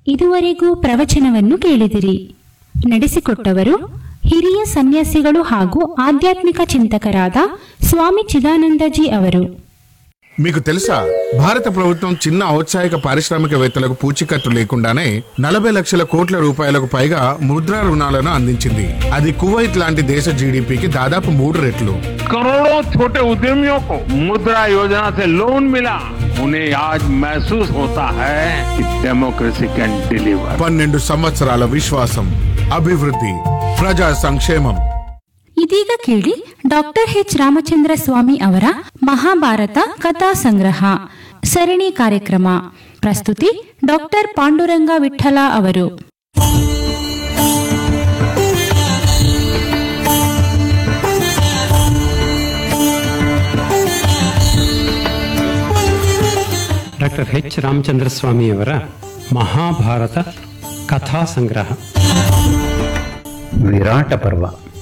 ಇದುವರೆಗೂ ಪ್ರವಚನವನ್ನು ಕೇಳಿದಿರಿ ನಡೆಸಿಕೊಟ್ಟವರು ಹಿರಿಯ ಸನ್ಯಾಸಿಗಳು ಹಾಗೂ ಆಧ್ಯಾತ್ಮಿಕ ಚಿಂತಕರಾದ ಸ್ವಾಮಿ ಚಿದಾನಂದಜಿ ಅವರು మీకు తెలుసా భారత ప్రభుత్వం చిన్న ఔత్సాహిక పారిశ్రామికవేత్తలకు పూచీకత్తు లేకుండానే నలభై లక్షల కోట్ల రూపాయలకు పైగా ముద్రా రుణాలను అందించింది అది కువైట్ లాంటి దేశ జీడిపికి దాదాపు మూడు రెట్లు करोड़ों छोटे उद्यमियों को मुद्रा योजना से लोन मिला उन्हें आज महसूस होता है कि डेमोक्रेसी कैन डिलीवर పన్నెండు సంవత్సరాల విశ్వాసం అభివృద్ధి ప్రజా సంక్షేమం ಇದೀಗ ಕೇಳಿ ಡಾಕ್ಟರ್ ಎಚ್ ರಾಮಚಂದ್ರ ಸ್ವಾಮಿ ಅವರ ಮಹಾಭಾರತ ಕಥಾ ಸಂಗ್ರಹ ಸರಣಿ ಕಾರ್ಯಕ್ರಮ ಪ್ರಸ್ತುತಿ ಡಾಕ್ಟರ್ ಪಾಂಡುರಂಗ ವಿಠಲ ಅವರು ಡಾಕ್ಟರ್ ಎಚ್ ರಾಮಚಂದ್ರ ಸ್ವಾಮಿಯವರ ಮಹಾಭಾರತ ಕಥಾ ಸಂಗ್ರಹ ವಿರಾಟ ಪರ್ವ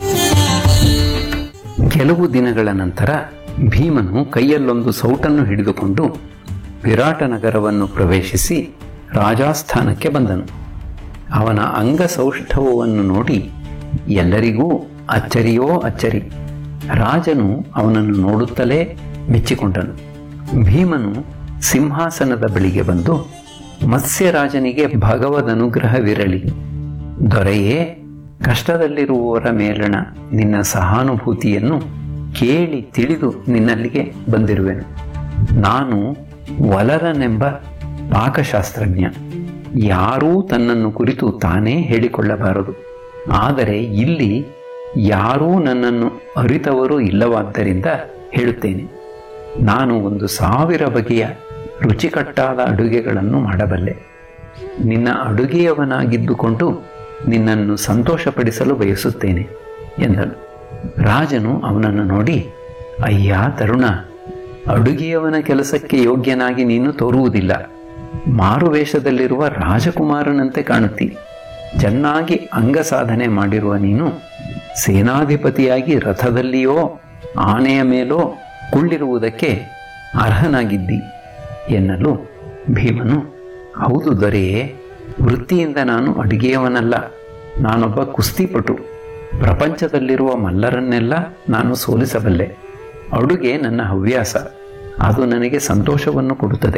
ಕೆಲವು ದಿನಗಳ ನಂತರ ಭೀಮನು ಕೈಯಲ್ಲೊಂದು ಸೌಟನ್ನು ಹಿಡಿದುಕೊಂಡು ವಿರಾಟ ನಗರವನ್ನು ಪ್ರವೇಶಿಸಿ ರಾಜಾಸ್ಥಾನಕ್ಕೆ ಬಂದನು ಅವನ ಅಂಗಸೌಷ್ಠವವನ್ನು ನೋಡಿ ಎಲ್ಲರಿಗೂ ಅಚ್ಚರಿಯೋ ಅಚ್ಚರಿ ರಾಜನು ಅವನನ್ನು ನೋಡುತ್ತಲೇ ಮೆಚ್ಚಿಕೊಂಡನು ಭೀಮನು ಸಿಂಹಾಸನದ ಬಳಿಗೆ ಬಂದು ಮತ್ಸ್ಯರಾಜನಿಗೆ ಭಗವದನುಗ್ರಹವಿರಲಿ ದೊರೆಯೇ ಕಷ್ಟದಲ್ಲಿರುವವರ ಮೇಲಣ ನಿನ್ನ ಸಹಾನುಭೂತಿಯನ್ನು ಕೇಳಿ ತಿಳಿದು ನಿನ್ನಲ್ಲಿಗೆ ಬಂದಿರುವೆನು ನಾನು ವಲರನೆಂಬ ಪಾಕಶಾಸ್ತ್ರಜ್ಞ ಯಾರೂ ತನ್ನನ್ನು ಕುರಿತು ತಾನೇ ಹೇಳಿಕೊಳ್ಳಬಾರದು ಆದರೆ ಇಲ್ಲಿ ಯಾರೂ ನನ್ನನ್ನು ಅರಿತವರು ಇಲ್ಲವಾದ್ದರಿಂದ ಹೇಳುತ್ತೇನೆ ನಾನು ಒಂದು ಸಾವಿರ ಬಗೆಯ ರುಚಿಕಟ್ಟಾದ ಅಡುಗೆಗಳನ್ನು ಮಾಡಬಲ್ಲೆ ನಿನ್ನ ಅಡುಗೆಯವನಾಗಿದ್ದುಕೊಂಡು ನಿನ್ನನ್ನು ಸಂತೋಷಪಡಿಸಲು ಬಯಸುತ್ತೇನೆ ಎಂದನು ರಾಜನು ಅವನನ್ನು ನೋಡಿ ಅಯ್ಯ ತರುಣ ಅಡುಗೆಯವನ ಕೆಲಸಕ್ಕೆ ಯೋಗ್ಯನಾಗಿ ನೀನು ತೋರುವುದಿಲ್ಲ ಮಾರುವೇಷದಲ್ಲಿರುವ ರಾಜಕುಮಾರನಂತೆ ಕಾಣುತ್ತಿ ಚೆನ್ನಾಗಿ ಅಂಗಸಾಧನೆ ಮಾಡಿರುವ ನೀನು ಸೇನಾಧಿಪತಿಯಾಗಿ ರಥದಲ್ಲಿಯೋ ಆನೆಯ ಮೇಲೋ ಕುಳ್ಳಿರುವುದಕ್ಕೆ ಅರ್ಹನಾಗಿದ್ದಿ ಎನ್ನಲು ಭೀಮನು ಹೌದು ದೊರೆಯೇ ವೃತ್ತಿಯಿಂದ ನಾನು ಅಡುಗೆಯವನಲ್ಲ ನಾನೊಬ್ಬ ಕುಸ್ತಿಪಟು ಪ್ರಪಂಚದಲ್ಲಿರುವ ಮಲ್ಲರನ್ನೆಲ್ಲ ನಾನು ಸೋಲಿಸಬಲ್ಲೆ ಅಡುಗೆ ನನ್ನ ಹವ್ಯಾಸ ಅದು ನನಗೆ ಸಂತೋಷವನ್ನು ಕೊಡುತ್ತದೆ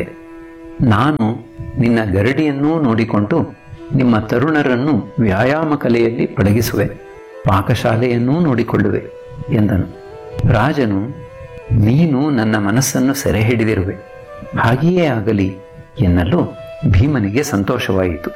ನಾನು ನಿನ್ನ ಗರಡಿಯನ್ನೂ ನೋಡಿಕೊಂಡು ನಿಮ್ಮ ತರುಣರನ್ನು ವ್ಯಾಯಾಮ ಕಲೆಯಲ್ಲಿ ಪಳಗಿಸುವೆ ಪಾಕಶಾಲೆಯನ್ನೂ ನೋಡಿಕೊಳ್ಳುವೆ ಎಂದನು ರಾಜನು ನೀನು ನನ್ನ ಮನಸ್ಸನ್ನು ಸೆರೆ ಹಿಡಿದಿರುವೆ ಹಾಗೆಯೇ ಆಗಲಿ ಎನ್ನಲು ಭೀಮನಿಗೆ ಸಂತೋಷವಾಯಿತು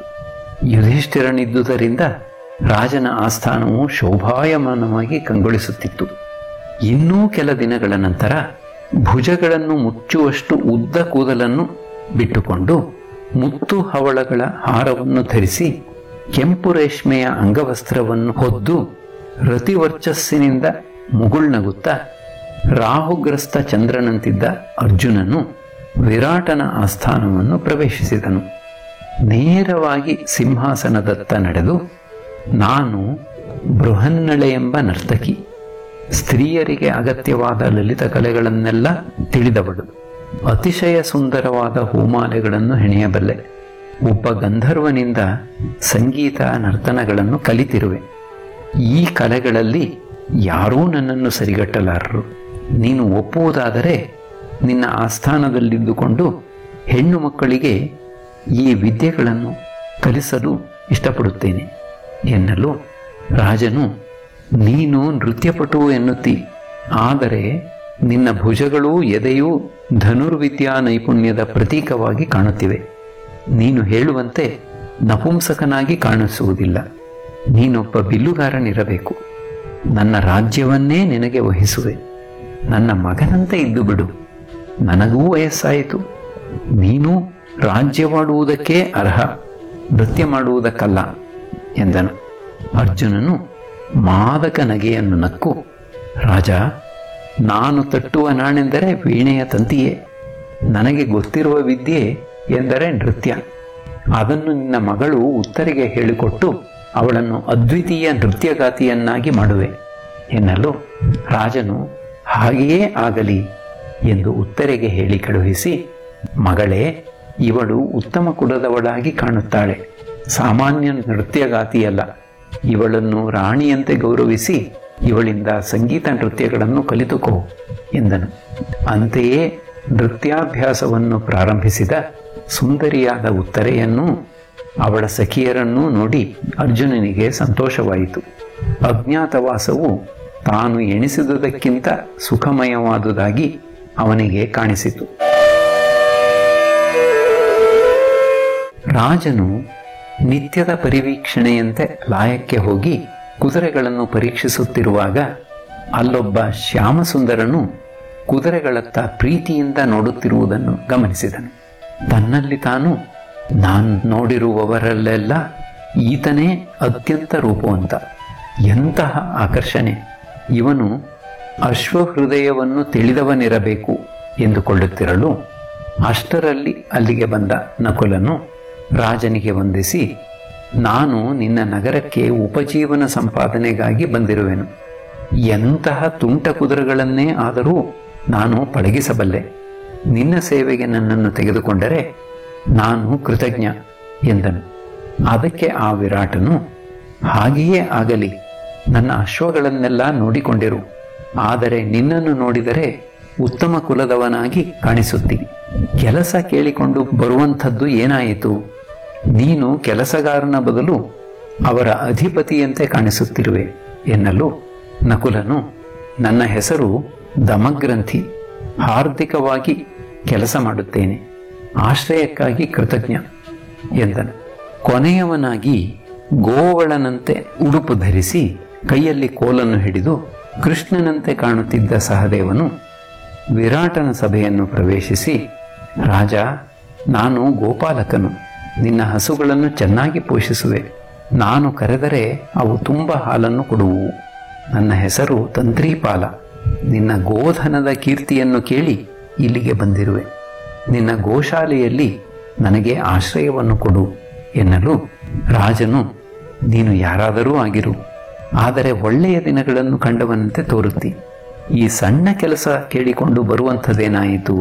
ಯುಧಿಷ್ಠಿರನಿದ್ದುದರಿಂದ ರಾಜನ ಆಸ್ಥಾನವು ಶೋಭಾಯಮಾನವಾಗಿ ಕಂಗೊಳಿಸುತ್ತಿತ್ತು ಇನ್ನೂ ಕೆಲ ದಿನಗಳ ನಂತರ ಭುಜಗಳನ್ನು ಮುಚ್ಚುವಷ್ಟು ಉದ್ದ ಕೂದಲನ್ನು ಬಿಟ್ಟುಕೊಂಡು ಮುತ್ತು ಹವಳಗಳ ಹಾರವನ್ನು ಧರಿಸಿ ಕೆಂಪು ರೇಷ್ಮೆಯ ಅಂಗವಸ್ತ್ರವನ್ನು ಹೊದ್ದು ರತಿವರ್ಚಸ್ಸಿನಿಂದ ಮುಗುಳ್ನಗುತ್ತಾ ರಾಹುಗ್ರಸ್ತ ಚಂದ್ರನಂತಿದ್ದ ಅರ್ಜುನನು ವಿರಾಟನ ಆಸ್ಥಾನವನ್ನು ಪ್ರವೇಶಿಸಿದನು ನೇರವಾಗಿ ಸಿಂಹಾಸನದತ್ತ ನಡೆದು ನಾನು ಬೃಹನ್ನಳೆ ಎಂಬ ನರ್ತಕಿ ಸ್ತ್ರೀಯರಿಗೆ ಅಗತ್ಯವಾದ ಲಲಿತ ಕಲೆಗಳನ್ನೆಲ್ಲ ತಿಳಿದವಳು ಅತಿಶಯ ಸುಂದರವಾದ ಹೂಮಾಲೆಗಳನ್ನು ಹೆಣೆಯಬಲ್ಲೆ ಒಬ್ಬ ಗಂಧರ್ವನಿಂದ ಸಂಗೀತ ನರ್ತನಗಳನ್ನು ಕಲಿತಿರುವೆ ಈ ಕಲೆಗಳಲ್ಲಿ ಯಾರೂ ನನ್ನನ್ನು ಸರಿಗಟ್ಟಲಾರರು ನೀನು ಒಪ್ಪುವುದಾದರೆ ನಿನ್ನ ಆಸ್ಥಾನದಲ್ಲಿದ್ದುಕೊಂಡು ಹೆಣ್ಣು ಮಕ್ಕಳಿಗೆ ಈ ವಿದ್ಯೆಗಳನ್ನು ಕಲಿಸಲು ಇಷ್ಟಪಡುತ್ತೇನೆ ಎನ್ನಲು ರಾಜನು ನೀನು ನೃತ್ಯಪಟು ಎನ್ನುತ್ತಿ ಆದರೆ ನಿನ್ನ ಭುಜಗಳೂ ಎದೆಯೂ ಧನುರ್ವಿದ್ಯಾ ನೈಪುಣ್ಯದ ಪ್ರತೀಕವಾಗಿ ಕಾಣುತ್ತಿವೆ ನೀನು ಹೇಳುವಂತೆ ನಪುಂಸಕನಾಗಿ ಕಾಣಿಸುವುದಿಲ್ಲ ನೀನೊಬ್ಬ ಬಿಲ್ಲುಗಾರನಿರಬೇಕು ನನ್ನ ರಾಜ್ಯವನ್ನೇ ನಿನಗೆ ವಹಿಸುವೆ ನನ್ನ ಮಗನಂತೆ ಇದ್ದು ಬಿಡು ನನಗೂ ವಯಸ್ಸಾಯಿತು ನೀನು ರಾಜ್ಯವಾಡುವುದಕ್ಕೆ ಅರ್ಹ ನೃತ್ಯ ಮಾಡುವುದಕ್ಕಲ್ಲ ಎಂದನು ಅರ್ಜುನನು ಮಾದಕ ನಗೆಯನ್ನು ನಕ್ಕು ರಾಜ ನಾನು ತಟ್ಟುವ ನಾಣೆಂದರೆ ವೀಣೆಯ ತಂತಿಯೇ ನನಗೆ ಗೊತ್ತಿರುವ ವಿದ್ಯೆ ಎಂದರೆ ನೃತ್ಯ ಅದನ್ನು ನಿನ್ನ ಮಗಳು ಉತ್ತರಿಗೆ ಹೇಳಿಕೊಟ್ಟು ಅವಳನ್ನು ಅದ್ವಿತೀಯ ನೃತ್ಯಗಾತಿಯನ್ನಾಗಿ ಮಾಡುವೆ ಎನ್ನಲು ರಾಜನು ಹಾಗೆಯೇ ಆಗಲಿ ಎಂದು ಉತ್ತರೆಗೆ ಹೇಳಿ ಕಳುಹಿಸಿ ಮಗಳೇ ಇವಳು ಉತ್ತಮ ಕುಲದವಳಾಗಿ ಕಾಣುತ್ತಾಳೆ ಸಾಮಾನ್ಯ ನೃತ್ಯಗಾತಿಯಲ್ಲ ಇವಳನ್ನು ರಾಣಿಯಂತೆ ಗೌರವಿಸಿ ಇವಳಿಂದ ಸಂಗೀತ ನೃತ್ಯಗಳನ್ನು ಕಲಿತುಕೋ ಎಂದನು ಅಂತೆಯೇ ನೃತ್ಯಾಭ್ಯಾಸವನ್ನು ಪ್ರಾರಂಭಿಸಿದ ಸುಂದರಿಯಾದ ಉತ್ತರೆಯನ್ನು ಅವಳ ಸಖಿಯರನ್ನೂ ನೋಡಿ ಅರ್ಜುನನಿಗೆ ಸಂತೋಷವಾಯಿತು ಅಜ್ಞಾತವಾಸವು ತಾನು ಎಣಿಸಿದುದಕ್ಕಿಂತ ಸುಖಮಯವಾದುದಾಗಿ ಅವನಿಗೆ ಕಾಣಿಸಿತು ರಾಜನು ನಿತ್ಯದ ಪರಿವೀಕ್ಷಣೆಯಂತೆ ಲಾಯಕ್ಕೆ ಹೋಗಿ ಕುದುರೆಗಳನ್ನು ಪರೀಕ್ಷಿಸುತ್ತಿರುವಾಗ ಅಲ್ಲೊಬ್ಬ ಶ್ಯಾಮಸುಂದರನು ಕುದುರೆಗಳತ್ತ ಪ್ರೀತಿಯಿಂದ ನೋಡುತ್ತಿರುವುದನ್ನು ಗಮನಿಸಿದನು ತನ್ನಲ್ಲಿ ತಾನು ನಾನು ನೋಡಿರುವವರಲ್ಲೆಲ್ಲ ಈತನೇ ಅತ್ಯಂತ ರೂಪವಂತ ಎಂತಹ ಆಕರ್ಷಣೆ ಇವನು ಅಶ್ವಹೃದಯವನ್ನು ತಿಳಿದವನಿರಬೇಕು ಎಂದುಕೊಳ್ಳುತ್ತಿರಲು ಅಷ್ಟರಲ್ಲಿ ಅಲ್ಲಿಗೆ ಬಂದ ನಕುಲನು ರಾಜನಿಗೆ ವಂದಿಸಿ ನಾನು ನಿನ್ನ ನಗರಕ್ಕೆ ಉಪಜೀವನ ಸಂಪಾದನೆಗಾಗಿ ಬಂದಿರುವೆನು ಎಂತಹ ತುಂಟ ಕುದುರೆಗಳನ್ನೇ ಆದರೂ ನಾನು ಪಳಗಿಸಬಲ್ಲೆ ನಿನ್ನ ಸೇವೆಗೆ ನನ್ನನ್ನು ತೆಗೆದುಕೊಂಡರೆ ನಾನು ಕೃತಜ್ಞ ಎಂದನು ಅದಕ್ಕೆ ಆ ವಿರಾಟನು ಹಾಗೆಯೇ ಆಗಲಿ ನನ್ನ ಅಶ್ವಗಳನ್ನೆಲ್ಲ ನೋಡಿಕೊಂಡಿರು ಆದರೆ ನಿನ್ನನ್ನು ನೋಡಿದರೆ ಉತ್ತಮ ಕುಲದವನಾಗಿ ಕಾಣಿಸುತ್ತಿ ಕೆಲಸ ಕೇಳಿಕೊಂಡು ಬರುವಂಥದ್ದು ಏನಾಯಿತು ನೀನು ಕೆಲಸಗಾರನ ಬದಲು ಅವರ ಅಧಿಪತಿಯಂತೆ ಕಾಣಿಸುತ್ತಿರುವೆ ಎನ್ನಲು ನಕುಲನು ನನ್ನ ಹೆಸರು ದಮಗ್ರಂಥಿ ಹಾರ್ದಿಕವಾಗಿ ಕೆಲಸ ಮಾಡುತ್ತೇನೆ ಆಶ್ರಯಕ್ಕಾಗಿ ಕೃತಜ್ಞ ಎಂದನು ಕೊನೆಯವನಾಗಿ ಗೋವಳನಂತೆ ಉಡುಪು ಧರಿಸಿ ಕೈಯಲ್ಲಿ ಕೋಲನ್ನು ಹಿಡಿದು ಕೃಷ್ಣನಂತೆ ಕಾಣುತ್ತಿದ್ದ ಸಹದೇವನು ವಿರಾಟನ ಸಭೆಯನ್ನು ಪ್ರವೇಶಿಸಿ ರಾಜ ನಾನು ಗೋಪಾಲಕನು ನಿನ್ನ ಹಸುಗಳನ್ನು ಚೆನ್ನಾಗಿ ಪೋಷಿಸುವೆ ನಾನು ಕರೆದರೆ ಅವು ತುಂಬ ಹಾಲನ್ನು ಕೊಡುವು ನನ್ನ ಹೆಸರು ತಂತ್ರೀಪಾಲ ನಿನ್ನ ಗೋಧನದ ಕೀರ್ತಿಯನ್ನು ಕೇಳಿ ಇಲ್ಲಿಗೆ ಬಂದಿರುವೆ ನಿನ್ನ ಗೋಶಾಲೆಯಲ್ಲಿ ನನಗೆ ಆಶ್ರಯವನ್ನು ಕೊಡು ಎನ್ನಲು ರಾಜನು ನೀನು ಯಾರಾದರೂ ಆಗಿರು ಆದರೆ ಒಳ್ಳೆಯ ದಿನಗಳನ್ನು ಕಂಡವನಂತೆ ತೋರುತ್ತಿ ಈ ಸಣ್ಣ ಕೆಲಸ ಕೇಳಿಕೊಂಡು ಬರುವಂಥದ್ದೇನಾಯಿತು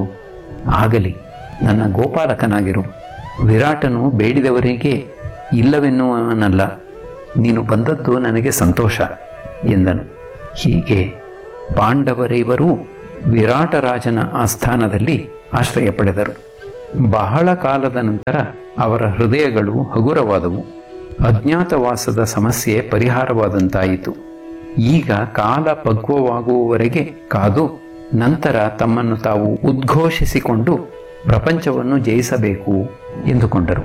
ಆಗಲಿ ನನ್ನ ಗೋಪಾಲಕನಾಗಿರು ವಿರಾಟನು ಬೇಡಿದವರಿಗೆ ಇಲ್ಲವೆನ್ನುವನಲ್ಲ ನೀನು ಬಂದದ್ದು ನನಗೆ ಸಂತೋಷ ಎಂದನು ಹೀಗೆ ಪಾಂಡವರಿವರೂ ವಿರಾಟ ರಾಜನ ಆಸ್ಥಾನದಲ್ಲಿ ಆಶ್ರಯ ಪಡೆದರು ಬಹಳ ಕಾಲದ ನಂತರ ಅವರ ಹೃದಯಗಳು ಹಗುರವಾದವು ಅಜ್ಞಾತವಾಸದ ಸಮಸ್ಯೆ ಪರಿಹಾರವಾದಂತಾಯಿತು ಈಗ ಕಾಲ ಪಕ್ವವಾಗುವವರೆಗೆ ಕಾದು ನಂತರ ತಮ್ಮನ್ನು ತಾವು ಉದ್ಘೋಷಿಸಿಕೊಂಡು ಪ್ರಪಂಚವನ್ನು ಜಯಿಸಬೇಕು ಎಂದುಕೊಂಡರು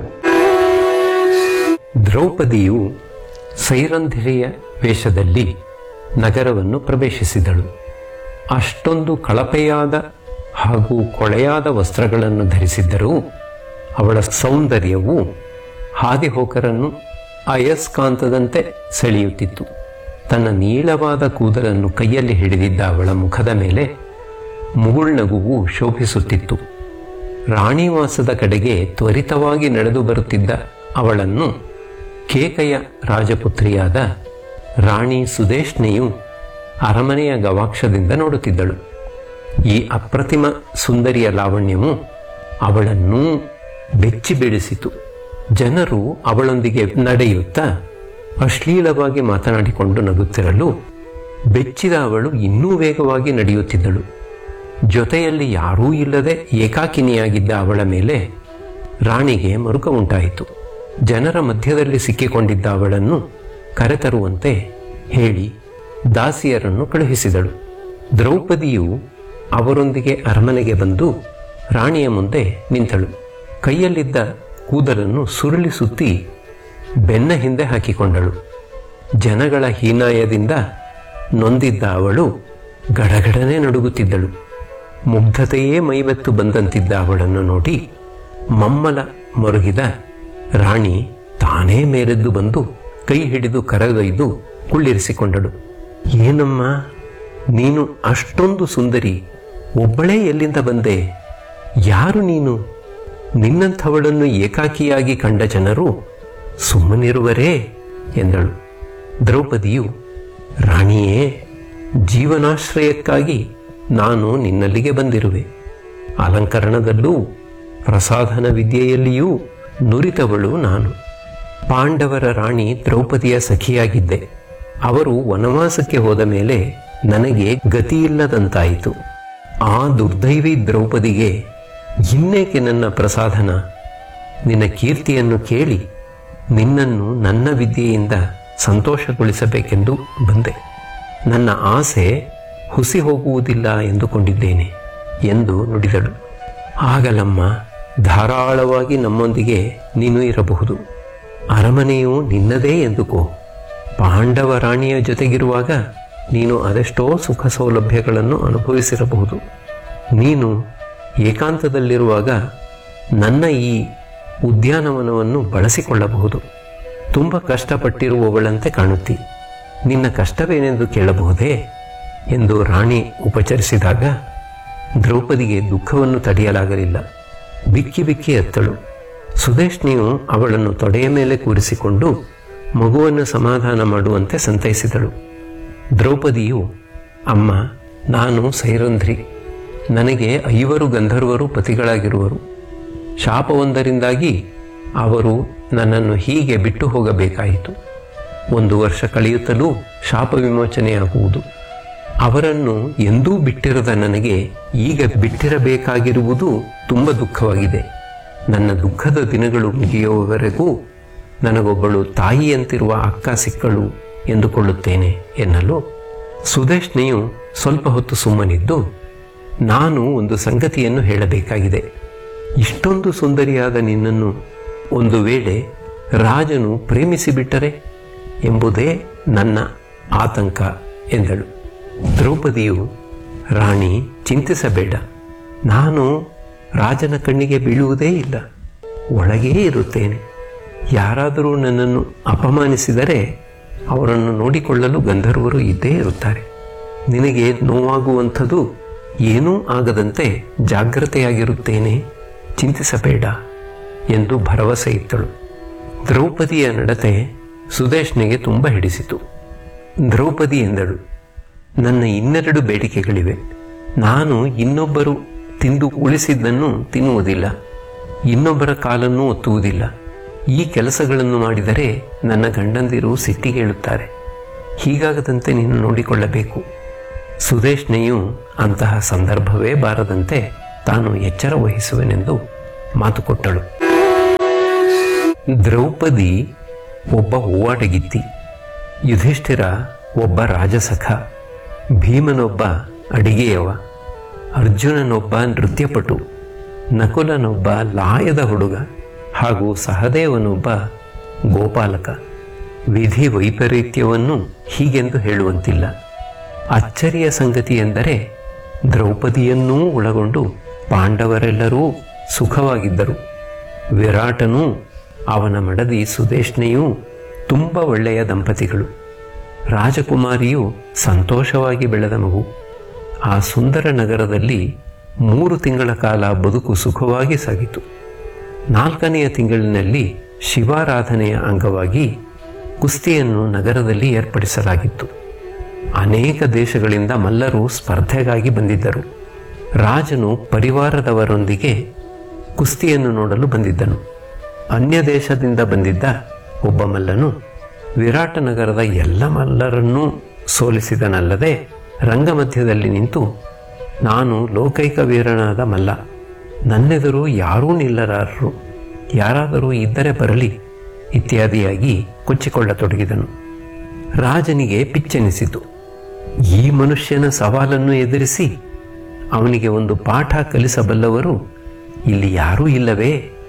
ದ್ರೌಪದಿಯು ಸೈರಂಧಿರಿಯ ವೇಷದಲ್ಲಿ ನಗರವನ್ನು ಪ್ರವೇಶಿಸಿದಳು ಅಷ್ಟೊಂದು ಕಳಪೆಯಾದ ಹಾಗೂ ಕೊಳೆಯಾದ ವಸ್ತ್ರಗಳನ್ನು ಧರಿಸಿದ್ದರೂ ಅವಳ ಸೌಂದರ್ಯವು ಹಾದಿಹೋಕರನ್ನು ಅಯಸ್ಕಾಂತದಂತೆ ಸೆಳೆಯುತ್ತಿತ್ತು ತನ್ನ ನೀಳವಾದ ಕೂದಲನ್ನು ಕೈಯಲ್ಲಿ ಹಿಡಿದಿದ್ದ ಅವಳ ಮುಖದ ಮೇಲೆ ಮುಗುಳ್ನಗುವು ಶೋಭಿಸುತ್ತಿತ್ತು ರಾಣಿವಾಸದ ಕಡೆಗೆ ತ್ವರಿತವಾಗಿ ನಡೆದು ಬರುತ್ತಿದ್ದ ಅವಳನ್ನು ಕೇಕಯ ರಾಜಪುತ್ರಿಯಾದ ರಾಣಿ ಸುದೇಶ್ನೆಯು ಅರಮನೆಯ ಗವಾಕ್ಷದಿಂದ ನೋಡುತ್ತಿದ್ದಳು ಈ ಅಪ್ರತಿಮ ಸುಂದರಿಯ ಲಾವಣ್ಯವು ಅವಳನ್ನೂ ಬೆಚ್ಚಿ ಬೀಳಿಸಿತು ಜನರು ಅವಳೊಂದಿಗೆ ನಡೆಯುತ್ತಾ ಅಶ್ಲೀಲವಾಗಿ ಮಾತನಾಡಿಕೊಂಡು ನಗುತ್ತಿರಲು ಬೆಚ್ಚಿದ ಅವಳು ಇನ್ನೂ ವೇಗವಾಗಿ ನಡೆಯುತ್ತಿದ್ದಳು ಜೊತೆಯಲ್ಲಿ ಯಾರೂ ಇಲ್ಲದೆ ಏಕಾಕಿನಿಯಾಗಿದ್ದ ಅವಳ ಮೇಲೆ ರಾಣಿಗೆ ಮರುಕ ಉಂಟಾಯಿತು ಜನರ ಮಧ್ಯದಲ್ಲಿ ಸಿಕ್ಕಿಕೊಂಡಿದ್ದ ಅವಳನ್ನು ಕರೆತರುವಂತೆ ಹೇಳಿ ದಾಸಿಯರನ್ನು ಕಳುಹಿಸಿದಳು ದ್ರೌಪದಿಯು ಅವರೊಂದಿಗೆ ಅರಮನೆಗೆ ಬಂದು ರಾಣಿಯ ಮುಂದೆ ನಿಂತಳು ಕೈಯಲ್ಲಿದ್ದ ಕೂದಲನ್ನು ಸುರುಳಿ ಸುತ್ತಿ ಬೆನ್ನ ಹಿಂದೆ ಹಾಕಿಕೊಂಡಳು ಜನಗಳ ಹೀನಾಯದಿಂದ ನೊಂದಿದ್ದ ಅವಳು ಗಡಗಡನೆ ನಡುಗುತ್ತಿದ್ದಳು ಮುಗ್ಧತೆಯೇ ಮೈವೆತ್ತು ಬಂದಂತಿದ್ದ ಅವಳನ್ನು ನೋಡಿ ಮಮ್ಮಲ ಮರುಗಿದ ರಾಣಿ ತಾನೇ ಮೇರೆದ್ದು ಬಂದು ಕೈ ಹಿಡಿದು ಕರೆದೊಯ್ದು ಕುಳ್ಳಿರಿಸಿಕೊಂಡಳು ಏನಮ್ಮ ನೀನು ಅಷ್ಟೊಂದು ಸುಂದರಿ ಒಬ್ಬಳೇ ಎಲ್ಲಿಂದ ಬಂದೆ ಯಾರು ನೀನು ನಿನ್ನಂಥವಳನ್ನು ಏಕಾಕಿಯಾಗಿ ಕಂಡ ಜನರು ಸುಮ್ಮನಿರುವರೇ ಎಂದಳು ದ್ರೌಪದಿಯು ರಾಣಿಯೇ ಜೀವನಾಶ್ರಯಕ್ಕಾಗಿ ನಾನು ನಿನ್ನಲ್ಲಿಗೆ ಬಂದಿರುವೆ ಅಲಂಕರಣದಲ್ಲೂ ಪ್ರಸಾಧನ ವಿದ್ಯೆಯಲ್ಲಿಯೂ ನುರಿತವಳು ನಾನು ಪಾಂಡವರ ರಾಣಿ ದ್ರೌಪದಿಯ ಸಖಿಯಾಗಿದ್ದೆ ಅವರು ವನವಾಸಕ್ಕೆ ಹೋದ ಮೇಲೆ ನನಗೆ ಗತಿಯಿಲ್ಲದಂತಾಯಿತು ಆ ದುರ್ದೈವಿ ದ್ರೌಪದಿಗೆ ಇನ್ನೇಕೆ ನನ್ನ ಪ್ರಸಾದನ ನಿನ್ನ ಕೀರ್ತಿಯನ್ನು ಕೇಳಿ ನಿನ್ನನ್ನು ನನ್ನ ವಿದ್ಯೆಯಿಂದ ಸಂತೋಷಗೊಳಿಸಬೇಕೆಂದು ಬಂದೆ ನನ್ನ ಆಸೆ ಹುಸಿ ಹೋಗುವುದಿಲ್ಲ ಎಂದುಕೊಂಡಿದ್ದೇನೆ ಎಂದು ನುಡಿದಳು ಆಗಲಮ್ಮ ಧಾರಾಳವಾಗಿ ನಮ್ಮೊಂದಿಗೆ ನೀನು ಇರಬಹುದು ಅರಮನೆಯು ನಿನ್ನದೇ ಎಂದುಕೋ ಪಾಂಡವ ರಾಣಿಯ ಜೊತೆಗಿರುವಾಗ ನೀನು ಅದೆಷ್ಟೋ ಸುಖ ಸೌಲಭ್ಯಗಳನ್ನು ಅನುಭವಿಸಿರಬಹುದು ನೀನು ಏಕಾಂತದಲ್ಲಿರುವಾಗ ನನ್ನ ಈ ಉದ್ಯಾನವನವನ್ನು ಬಳಸಿಕೊಳ್ಳಬಹುದು ತುಂಬ ಕಷ್ಟಪಟ್ಟಿರುವವಳಂತೆ ಕಾಣುತ್ತಿ ನಿನ್ನ ಕಷ್ಟವೇನೆಂದು ಕೇಳಬಹುದೇ ಎಂದು ರಾಣಿ ಉಪಚರಿಸಿದಾಗ ದ್ರೌಪದಿಗೆ ದುಃಖವನ್ನು ತಡೆಯಲಾಗಲಿಲ್ಲ ಬಿಕ್ಕಿ ಬಿಕ್ಕಿ ಎತ್ತಳು ಸುದೇಶ್ನಿಯು ಅವಳನ್ನು ತೊಡೆಯ ಮೇಲೆ ಕೂರಿಸಿಕೊಂಡು ಮಗುವನ್ನು ಸಮಾಧಾನ ಮಾಡುವಂತೆ ಸಂತೈಸಿದಳು ದ್ರೌಪದಿಯು ಅಮ್ಮ ನಾನು ಸೈರಂಧ್ರಿ ನನಗೆ ಐವರು ಗಂಧರ್ವರು ಪತಿಗಳಾಗಿರುವರು ಶಾಪವೊಂದರಿಂದಾಗಿ ಅವರು ನನ್ನನ್ನು ಹೀಗೆ ಬಿಟ್ಟು ಹೋಗಬೇಕಾಯಿತು ಒಂದು ವರ್ಷ ಕಳೆಯುತ್ತಲೂ ಶಾಪ ವಿಮೋಚನೆಯಾಗುವುದು ಅವರನ್ನು ಎಂದೂ ಬಿಟ್ಟಿರದ ನನಗೆ ಈಗ ಬಿಟ್ಟಿರಬೇಕಾಗಿರುವುದು ತುಂಬ ದುಃಖವಾಗಿದೆ ನನ್ನ ದುಃಖದ ದಿನಗಳು ಮುಗಿಯುವವರೆಗೂ ನನಗೊಬ್ಬಳು ತಾಯಿಯಂತಿರುವ ಅಕ್ಕ ಸಿಕ್ಕಳು ಎಂದುಕೊಳ್ಳುತ್ತೇನೆ ಎನ್ನಲು ಸುದೇಶ್ನೆಯು ಸ್ವಲ್ಪ ಹೊತ್ತು ಸುಮ್ಮನಿದ್ದು ನಾನು ಒಂದು ಸಂಗತಿಯನ್ನು ಹೇಳಬೇಕಾಗಿದೆ ಇಷ್ಟೊಂದು ಸುಂದರಿಯಾದ ನಿನ್ನನ್ನು ಒಂದು ವೇಳೆ ರಾಜನು ಪ್ರೇಮಿಸಿಬಿಟ್ಟರೆ ಎಂಬುದೇ ನನ್ನ ಆತಂಕ ಎಂದಳು ದ್ರೌಪದಿಯು ರಾಣಿ ಚಿಂತಿಸಬೇಡ ನಾನು ರಾಜನ ಕಣ್ಣಿಗೆ ಬೀಳುವುದೇ ಇಲ್ಲ ಒಳಗೇ ಇರುತ್ತೇನೆ ಯಾರಾದರೂ ನನ್ನನ್ನು ಅಪಮಾನಿಸಿದರೆ ಅವರನ್ನು ನೋಡಿಕೊಳ್ಳಲು ಗಂಧರ್ವರು ಇದ್ದೇ ಇರುತ್ತಾರೆ ನಿನಗೆ ನೋವಾಗುವಂಥದ್ದು ಏನೂ ಆಗದಂತೆ ಜಾಗ್ರತೆಯಾಗಿರುತ್ತೇನೆ ಚಿಂತಿಸಬೇಡ ಎಂದು ಭರವಸೆ ಇತ್ತಳು ದ್ರೌಪದಿಯ ನಡತೆ ಸುದೇಶ್ನಿಗೆ ತುಂಬ ಹಿಡಿಸಿತು ದ್ರೌಪದಿ ಎಂದಳು ನನ್ನ ಇನ್ನೆರಡು ಬೇಡಿಕೆಗಳಿವೆ ನಾನು ಇನ್ನೊಬ್ಬರು ತಿಂದು ಉಳಿಸಿದ್ದನ್ನು ತಿನ್ನುವುದಿಲ್ಲ ಇನ್ನೊಬ್ಬರ ಕಾಲನ್ನು ಒತ್ತುವುದಿಲ್ಲ ಈ ಕೆಲಸಗಳನ್ನು ಮಾಡಿದರೆ ನನ್ನ ಗಂಡಂದಿರು ಸಿಟ್ಟಿಗೇಳುತ್ತಾರೆ ಹೀಗಾಗದಂತೆ ನೀನು ನೋಡಿಕೊಳ್ಳಬೇಕು ಸುದೇಶ್ನೆಯು ಅಂತಹ ಸಂದರ್ಭವೇ ಬಾರದಂತೆ ತಾನು ಎಚ್ಚರ ವಹಿಸುವೆನೆಂದು ಮಾತು ಕೊಟ್ಟಳು ದ್ರೌಪದಿ ಒಬ್ಬ ಹೂವಾಟಗಿತ್ತಿ ಯುಧಿಷ್ಠಿರ ಒಬ್ಬ ರಾಜಸಖ ಭೀಮನೊಬ್ಬ ಅಡಿಗೆಯವ ಅರ್ಜುನನೊಬ್ಬ ನೃತ್ಯಪಟು ನಕುಲನೊಬ್ಬ ಲಾಯದ ಹುಡುಗ ಹಾಗೂ ಸಹದೇವನೊಬ್ಬ ಗೋಪಾಲಕ ವಿಧಿ ವೈಪರೀತ್ಯವನ್ನು ಹೀಗೆಂದು ಹೇಳುವಂತಿಲ್ಲ ಅಚ್ಚರಿಯ ಸಂಗತಿ ಎಂದರೆ ದ್ರೌಪದಿಯನ್ನೂ ಒಳಗೊಂಡು ಪಾಂಡವರೆಲ್ಲರೂ ಸುಖವಾಗಿದ್ದರು ವಿರಾಟನೂ ಅವನ ಮಡದಿ ಸುದೇಶ್ನೆಯೂ ತುಂಬ ಒಳ್ಳೆಯ ದಂಪತಿಗಳು ರಾಜಕುಮಾರಿಯು ಸಂತೋಷವಾಗಿ ಬೆಳೆದ ಮಗು ಆ ಸುಂದರ ನಗರದಲ್ಲಿ ಮೂರು ತಿಂಗಳ ಕಾಲ ಬದುಕು ಸುಖವಾಗಿ ಸಾಗಿತು ನಾಲ್ಕನೆಯ ತಿಂಗಳಿನಲ್ಲಿ ಶಿವಾರಾಧನೆಯ ಅಂಗವಾಗಿ ಕುಸ್ತಿಯನ್ನು ನಗರದಲ್ಲಿ ಏರ್ಪಡಿಸಲಾಗಿತ್ತು ಅನೇಕ ದೇಶಗಳಿಂದ ಮಲ್ಲರು ಸ್ಪರ್ಧೆಗಾಗಿ ಬಂದಿದ್ದರು ರಾಜನು ಪರಿವಾರದವರೊಂದಿಗೆ ಕುಸ್ತಿಯನ್ನು ನೋಡಲು ಬಂದಿದ್ದನು ಅನ್ಯ ದೇಶದಿಂದ ಬಂದಿದ್ದ ಒಬ್ಬ ಮಲ್ಲನು ವಿರಾಟ ನಗರದ ಎಲ್ಲ ಮಲ್ಲರನ್ನೂ ಸೋಲಿಸಿದನಲ್ಲದೆ ರಂಗಮಧ್ಯದಲ್ಲಿ ನಿಂತು ನಾನು ಲೋಕೈಕ ವೀರನಾದ ಮಲ್ಲ ನನ್ನೆದುರು ಯಾರೂ ನಿಲ್ಲರಾರರು ಯಾರಾದರೂ ಇದ್ದರೆ ಬರಲಿ ಇತ್ಯಾದಿಯಾಗಿ ಕೊಚ್ಚಿಕೊಳ್ಳತೊಡಗಿದನು ರಾಜನಿಗೆ ಪಿಚ್ಚೆನಿಸಿತು ಈ ಮನುಷ್ಯನ ಸವಾಲನ್ನು ಎದುರಿಸಿ ಅವನಿಗೆ ಒಂದು ಪಾಠ ಕಲಿಸಬಲ್ಲವರು ಇಲ್ಲಿ ಯಾರೂ ಇಲ್ಲವೇ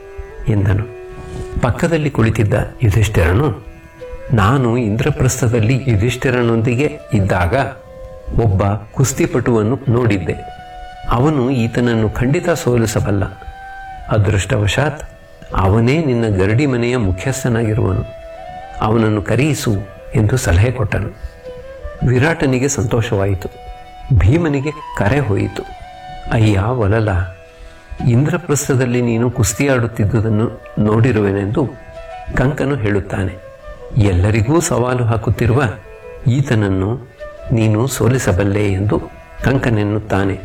ಎಂದನು ಪಕ್ಕದಲ್ಲಿ ಕುಳಿತಿದ್ದ ಯುಧಿಷ್ಠಿರನು ನಾನು ಇಂದ್ರಪ್ರಸ್ಥದಲ್ಲಿ ಯುಧಿಷ್ಠಿರನೊಂದಿಗೆ ಇದ್ದಾಗ ಒಬ್ಬ ಕುಸ್ತಿಪಟುವನ್ನು ನೋಡಿದ್ದೆ ಅವನು ಈತನನ್ನು ಖಂಡಿತ ಸೋಲಿಸಬಲ್ಲ ಅದೃಷ್ಟವಶಾತ್ ಅವನೇ ನಿನ್ನ ಗರಡಿ ಮನೆಯ ಮುಖ್ಯಸ್ಥನಾಗಿರುವನು ಅವನನ್ನು ಕರೆಯಿಸು ಎಂದು ಸಲಹೆ ಕೊಟ್ಟನು ವಿರಾಟನಿಗೆ ಸಂತೋಷವಾಯಿತು ಭೀಮನಿಗೆ ಕರೆ ಹೋಯಿತು ಅಯ್ಯ ಒಲಲ ಇಂದ್ರಪ್ರಸ್ಥದಲ್ಲಿ ನೀನು ಕುಸ್ತಿಯಾಡುತ್ತಿದ್ದುದನ್ನು ನೋಡಿರುವೆನೆಂದು ಕಂಕನು ಹೇಳುತ್ತಾನೆ ಎಲ್ಲರಿಗೂ ಸವಾಲು ಹಾಕುತ್ತಿರುವ ಈತನನ್ನು ನೀನು ಸೋಲಿಸಬಲ್ಲೆ ಎಂದು ಕಂಕನೆನ್ನುತ್ತಾನೆ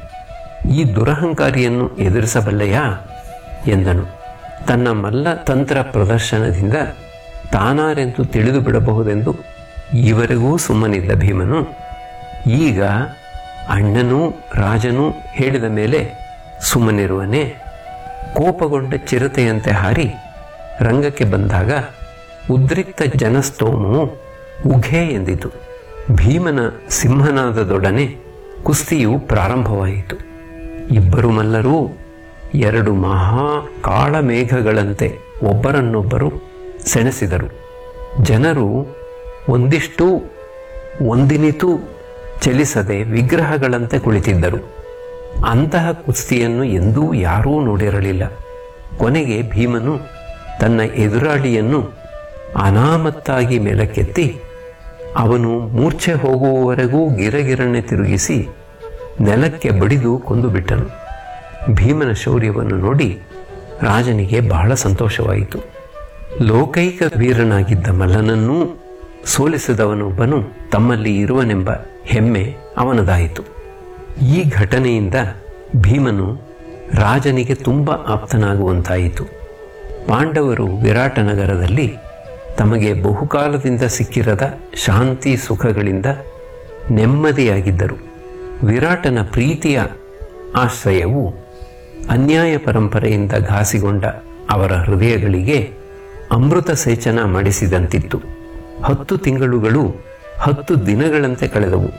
ಈ ದುರಹಂಕಾರಿಯನ್ನು ಎದುರಿಸಬಲ್ಲೆಯಾ ಎಂದನು ತನ್ನ ಮಲ್ಲ ತಂತ್ರ ಪ್ರದರ್ಶನದಿಂದ ತಾನಾರೆಂದು ತಿಳಿದು ಬಿಡಬಹುದೆಂದು ಈವರೆಗೂ ಸುಮ್ಮನಿದ್ದ ಭೀಮನು ಈಗ ಅಣ್ಣನೂ ರಾಜನೂ ಹೇಳಿದ ಮೇಲೆ ಸುಮ್ಮನಿರುವನೇ ಕೋಪಗೊಂಡ ಚಿರತೆಯಂತೆ ಹಾರಿ ರಂಗಕ್ಕೆ ಬಂದಾಗ ಉದ್ರಿಕ್ತ ಜನಸ್ತೋಮವು ಉಘೆ ಎಂದಿತು ಭೀಮನ ಸಿಂಹನಾದದೊಡನೆ ಕುಸ್ತಿಯು ಪ್ರಾರಂಭವಾಯಿತು ಇಬ್ಬರು ಮಲ್ಲರೂ ಎರಡು ಮಹಾ ಕಾಳಮೇಘಗಳಂತೆ ಒಬ್ಬರನ್ನೊಬ್ಬರು ಸೆಣಸಿದರು ಜನರು ಒಂದಿಷ್ಟು ಒಂದಿನಿತೂ ಚಲಿಸದೆ ವಿಗ್ರಹಗಳಂತೆ ಕುಳಿತಿದ್ದರು ಅಂತಹ ಕುಸ್ತಿಯನ್ನು ಎಂದೂ ಯಾರೂ ನೋಡಿರಲಿಲ್ಲ ಕೊನೆಗೆ ಭೀಮನು ತನ್ನ ಎದುರಾಳಿಯನ್ನು ಅನಾಮತ್ತಾಗಿ ಮೇಲಕ್ಕೆತ್ತಿ ಅವನು ಮೂರ್ಛೆ ಹೋಗುವವರೆಗೂ ಗಿರಗಿರನೆ ತಿರುಗಿಸಿ ನೆಲಕ್ಕೆ ಬಡಿದು ಕೊಂದು ಬಿಟ್ಟನು ಭೀಮನ ಶೌರ್ಯವನ್ನು ನೋಡಿ ರಾಜನಿಗೆ ಬಹಳ ಸಂತೋಷವಾಯಿತು ಲೋಕೈಕ ವೀರನಾಗಿದ್ದ ಮಲ್ಲನನ್ನೂ ಸೋಲಿಸಿದವನೊಬ್ಬನು ತಮ್ಮಲ್ಲಿ ಇರುವನೆಂಬ ಹೆಮ್ಮೆ ಅವನದಾಯಿತು ಈ ಘಟನೆಯಿಂದ ಭೀಮನು ರಾಜನಿಗೆ ತುಂಬ ಆಪ್ತನಾಗುವಂತಾಯಿತು ಪಾಂಡವರು ವಿರಾಟ ನಗರದಲ್ಲಿ ತಮಗೆ ಬಹುಕಾಲದಿಂದ ಸಿಕ್ಕಿರದ ಶಾಂತಿ ಸುಖಗಳಿಂದ ನೆಮ್ಮದಿಯಾಗಿದ್ದರು ವಿರಾಟನ ಪ್ರೀತಿಯ ಆಶ್ರಯವು ಅನ್ಯಾಯ ಪರಂಪರೆಯಿಂದ ಘಾಸಿಗೊಂಡ ಅವರ ಹೃದಯಗಳಿಗೆ ಅಮೃತ ಸೇಚನ ಮಾಡಿಸಿದಂತಿತ್ತು ಹತ್ತು ತಿಂಗಳುಗಳು ಹತ್ತು ದಿನಗಳಂತೆ ಕಳೆದವು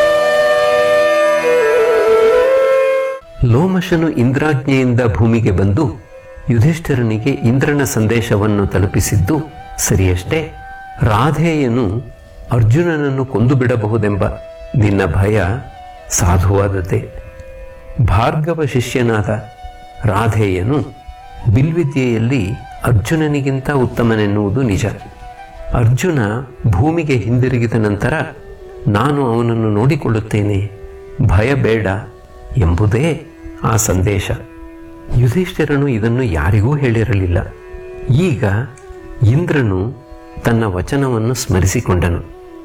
ಲೋಮಶನು ಇಂದ್ರಾಜ್ಞೆಯಿಂದ ಭೂಮಿಗೆ ಬಂದು ಯುಧಿಷ್ಠಿರನಿಗೆ ಇಂದ್ರನ ಸಂದೇಶವನ್ನು ತಲುಪಿಸಿದ್ದು ಸರಿಯಷ್ಟೇ ರಾಧೇಯನು ಅರ್ಜುನನನ್ನು ಕೊಂದು ಬಿಡಬಹುದೆಂಬ ನಿನ್ನ ಭಯ ಸಾಧುವಾದದ್ದೇ ಭಾರ್ಗವ ಶಿಷ್ಯನಾದ ರಾಧೇಯನು ಬಿಲ್ವಿದ್ಯೆಯಲ್ಲಿ ಅರ್ಜುನನಿಗಿಂತ ಉತ್ತಮನೆನ್ನುವುದು ನಿಜ ಅರ್ಜುನ ಭೂಮಿಗೆ ಹಿಂದಿರುಗಿದ ನಂತರ ನಾನು ಅವನನ್ನು ನೋಡಿಕೊಳ್ಳುತ್ತೇನೆ ಭಯ ಬೇಡ ಎಂಬುದೇ ಆ ಸಂದೇಶ ಯುಧಿಷ್ಠಿರನು ಇದನ್ನು ಯಾರಿಗೂ ಹೇಳಿರಲಿಲ್ಲ ಈಗ ಇಂದ್ರನು ತನ್ನ ವಚನವನ್ನು ಸ್ಮರಿಸಿಕೊಂಡನು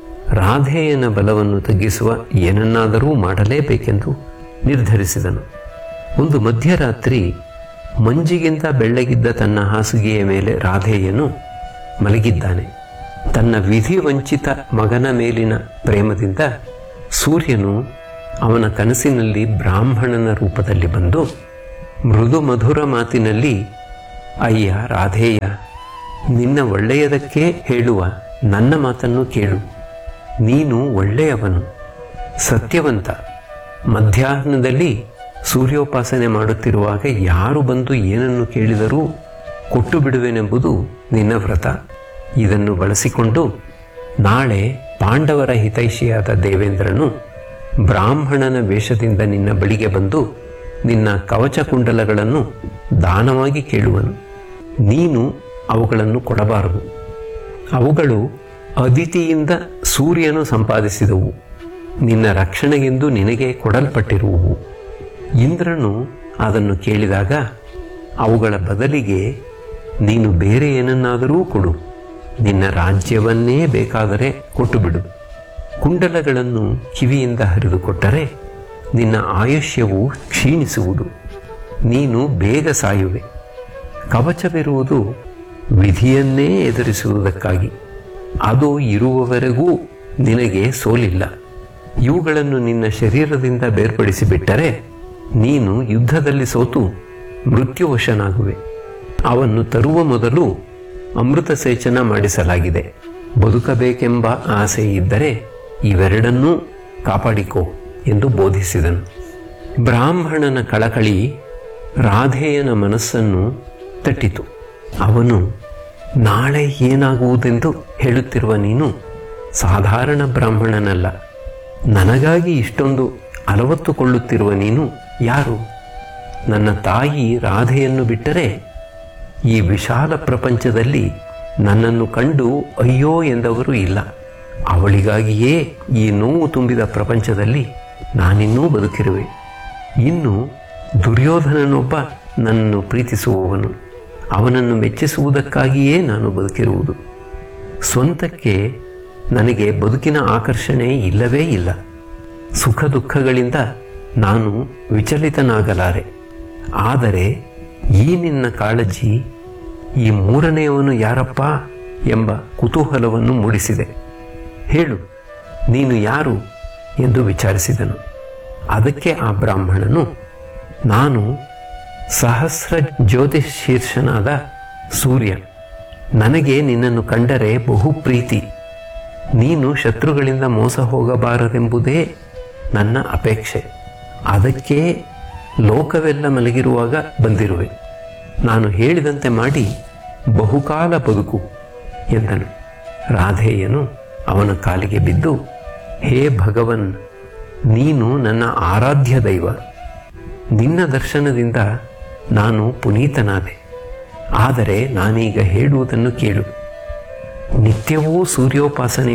ರಾಧೇಯನ ಬಲವನ್ನು ತಗ್ಗಿಸುವ ಏನನ್ನಾದರೂ ಮಾಡಲೇಬೇಕೆಂದು ನಿರ್ಧರಿಸಿದನು ಒಂದು ಮಧ್ಯರಾತ್ರಿ ಮಂಜಿಗಿಂತ ಬೆಳ್ಳಗಿದ್ದ ತನ್ನ ಹಾಸಿಗೆಯ ಮೇಲೆ ರಾಧೇಯನು ಮಲಗಿದ್ದಾನೆ ತನ್ನ ವಿಧಿವಂಚಿತ ಮಗನ ಮೇಲಿನ ಪ್ರೇಮದಿಂದ ಸೂರ್ಯನು ಅವನ ಕನಸಿನಲ್ಲಿ ಬ್ರಾಹ್ಮಣನ ರೂಪದಲ್ಲಿ ಬಂದು ಮೃದು ಮಧುರ ಮಾತಿನಲ್ಲಿ ಅಯ್ಯ ರಾಧೇಯ ನಿನ್ನ ಒಳ್ಳೆಯದಕ್ಕೆ ಹೇಳುವ ನನ್ನ ಮಾತನ್ನು ಕೇಳು ನೀನು ಒಳ್ಳೆಯವನು ಸತ್ಯವಂತ ಮಧ್ಯಾಹ್ನದಲ್ಲಿ ಸೂರ್ಯೋಪಾಸನೆ ಮಾಡುತ್ತಿರುವಾಗ ಯಾರು ಬಂದು ಏನನ್ನು ಕೇಳಿದರೂ ಕೊಟ್ಟು ಬಿಡುವೆನೆಂಬುದು ನಿನ್ನ ವ್ರತ ಇದನ್ನು ಬಳಸಿಕೊಂಡು ನಾಳೆ ಪಾಂಡವರ ಹಿತೈಷಿಯಾದ ದೇವೇಂದ್ರನು ಬ್ರಾಹ್ಮಣನ ವೇಷದಿಂದ ನಿನ್ನ ಬಳಿಗೆ ಬಂದು ನಿನ್ನ ಕವಚ ಕುಂಡಲಗಳನ್ನು ದಾನವಾಗಿ ಕೇಳುವನು ನೀನು ಅವುಗಳನ್ನು ಕೊಡಬಾರದು ಅವುಗಳು ಅದಿತಿಯಿಂದ ಸೂರ್ಯನು ಸಂಪಾದಿಸಿದವು ನಿನ್ನ ರಕ್ಷಣೆಗೆಂದು ನಿನಗೆ ಕೊಡಲ್ಪಟ್ಟಿರುವುವು ಇಂದ್ರನು ಅದನ್ನು ಕೇಳಿದಾಗ ಅವುಗಳ ಬದಲಿಗೆ ನೀನು ಬೇರೆ ಏನನ್ನಾದರೂ ಕೊಡು ನಿನ್ನ ರಾಜ್ಯವನ್ನೇ ಬೇಕಾದರೆ ಕೊಟ್ಟು ಬಿಡು ಕುಂಡಲಗಳನ್ನು ಕಿವಿಯಿಂದ ಹರಿದುಕೊಟ್ಟರೆ ನಿನ್ನ ಆಯುಷ್ಯವು ಕ್ಷೀಣಿಸುವುದು ನೀನು ಬೇಗ ಸಾಯುವೆ ಕವಚವಿರುವುದು ವಿಧಿಯನ್ನೇ ಎದುರಿಸುವುದಕ್ಕಾಗಿ ಅದು ಇರುವವರೆಗೂ ನಿನಗೆ ಸೋಲಿಲ್ಲ ಇವುಗಳನ್ನು ನಿನ್ನ ಶರೀರದಿಂದ ಬೇರ್ಪಡಿಸಿಬಿಟ್ಟರೆ ನೀನು ಯುದ್ಧದಲ್ಲಿ ಸೋತು ಮೃತ್ಯುವಶನಾಗುವೆ ಅವನ್ನು ತರುವ ಮೊದಲು ಅಮೃತ ಸೇಚನ ಮಾಡಿಸಲಾಗಿದೆ ಬದುಕಬೇಕೆಂಬ ಆಸೆ ಇದ್ದರೆ ಇವೆರಡನ್ನೂ ಕಾಪಾಡಿಕೋ ಎಂದು ಬೋಧಿಸಿದನು ಬ್ರಾಹ್ಮಣನ ಕಳಕಳಿ ರಾಧೇಯನ ಮನಸ್ಸನ್ನು ತಟ್ಟಿತು ಅವನು ನಾಳೆ ಏನಾಗುವುದೆಂದು ಹೇಳುತ್ತಿರುವ ನೀನು ಸಾಧಾರಣ ಬ್ರಾಹ್ಮಣನಲ್ಲ ನನಗಾಗಿ ಇಷ್ಟೊಂದು ಅಲವತ್ತುಕೊಳ್ಳುತ್ತಿರುವ ನೀನು ಯಾರು ನನ್ನ ತಾಯಿ ರಾಧೆಯನ್ನು ಬಿಟ್ಟರೆ ಈ ವಿಶಾಲ ಪ್ರಪಂಚದಲ್ಲಿ ನನ್ನನ್ನು ಕಂಡು ಅಯ್ಯೋ ಎಂದವರು ಇಲ್ಲ ಅವಳಿಗಾಗಿಯೇ ಈ ನೋವು ತುಂಬಿದ ಪ್ರಪಂಚದಲ್ಲಿ ನಾನಿನ್ನೂ ಬದುಕಿರುವೆ ಇನ್ನು ದುರ್ಯೋಧನನೊಬ್ಬ ನನ್ನನ್ನು ಪ್ರೀತಿಸುವವನು ಅವನನ್ನು ಮೆಚ್ಚಿಸುವುದಕ್ಕಾಗಿಯೇ ನಾನು ಬದುಕಿರುವುದು ಸ್ವಂತಕ್ಕೆ ನನಗೆ ಬದುಕಿನ ಆಕರ್ಷಣೆ ಇಲ್ಲವೇ ಇಲ್ಲ ಸುಖ ದುಃಖಗಳಿಂದ ನಾನು ವಿಚಲಿತನಾಗಲಾರೆ ಆದರೆ ಈ ನಿನ್ನ ಕಾಳಜಿ ಈ ಮೂರನೆಯವನು ಯಾರಪ್ಪ ಎಂಬ ಕುತೂಹಲವನ್ನು ಮೂಡಿಸಿದೆ ಹೇಳು ನೀನು ಯಾರು ಎಂದು ವಿಚಾರಿಸಿದನು ಅದಕ್ಕೆ ಆ ಬ್ರಾಹ್ಮಣನು ನಾನು ಸಹಸ್ರ ಜ್ಯೋತಿಷೀರ್ಷನಾದ ಸೂರ್ಯ ನನಗೆ ನಿನ್ನನ್ನು ಕಂಡರೆ ಬಹು ಪ್ರೀತಿ ನೀನು ಶತ್ರುಗಳಿಂದ ಮೋಸ ಹೋಗಬಾರದೆಂಬುದೇ ನನ್ನ ಅಪೇಕ್ಷೆ ಅದಕ್ಕೆ ಲೋಕವೆಲ್ಲ ಮಲಗಿರುವಾಗ ಬಂದಿರುವೆ ನಾನು ಹೇಳಿದಂತೆ ಮಾಡಿ ಬಹುಕಾಲ ಬದುಕು ಎಂದನು ರಾಧೇಯನು ಅವನ ಕಾಲಿಗೆ ಬಿದ್ದು ಹೇ ಭಗವನ್ ನೀನು ನನ್ನ ಆರಾಧ್ಯ ದೈವ ನಿನ್ನ ದರ್ಶನದಿಂದ ನಾನು ಪುನೀತನಾದೆ ಆದರೆ ನಾನೀಗ ಹೇಳುವುದನ್ನು ಕೇಳು ನಿತ್ಯವೂ ಸೂರ್ಯೋಪಾಸನೆ